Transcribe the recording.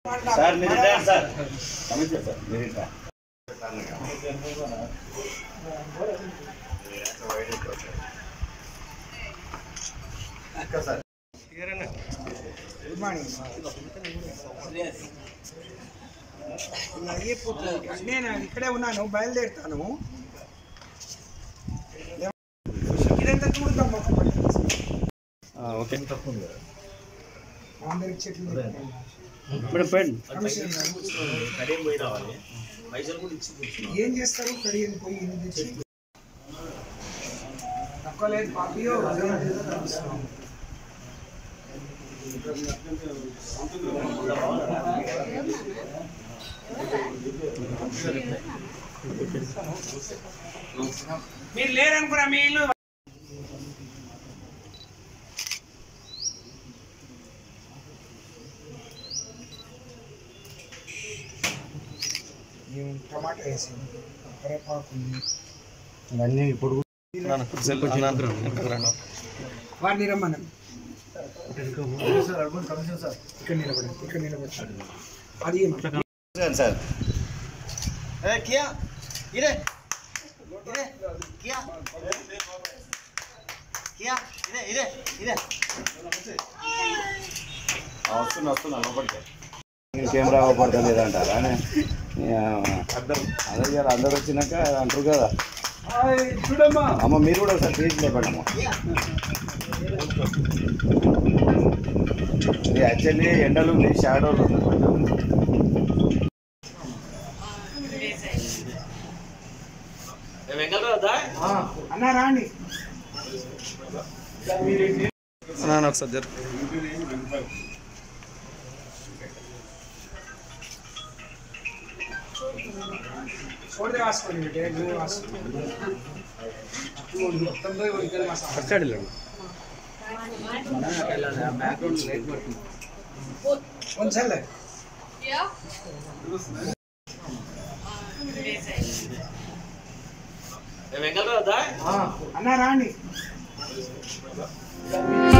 Sir మీరు retire sir నమస్తే sir మీరు రిటైర్ గుడ్ మార్నింగ్ అయిపోతుంది నేను ఇక్కడే ఉన్నాను బయలుదేరుతాను ఇదంతా చూద్దాం మొక్క ఓకే అందరికి చెట్లు పెట్టుకోండి. మేడం పోయండి కమిషనర్ గారు. ఏం చేస్తారు కడియన్ పోయి ఇన్ని తెచ్చి తక్కువ లేదు పాపియో మీరు లేరనుకున్నా మీ ఇల్లు మేము టమాటా వేసాము కరేపాకు ఉంది ఇవన్నీ ఇప్పుడు వారిని రమ్మను ఇక్కడ నిలబడండి ఇక్కడ నిలబడండి అది ఏమి? సార్ వస్తున్నా వస్తున్నా లోపలికి కెమెరా అవపడుతుంది అంటారా అని అదే కదా అందరు వచ్చినాక అంటారు కదా చూడమ్మా అమ్మ మీరు కూడా ఒకసారి తీసి లేపండి అమ్మ ఇది యాక్చువల్లీ ఎండలు ఉంది షాడోలు ఉంది అన్న రాండి ఒకసారి జరు చూడదే వాసుకోండి బిడ్డ నువ్వు వాసుకో మొత్తం పోయి ఉడికలు మసాలా కొంచెంలే అన్న రాండి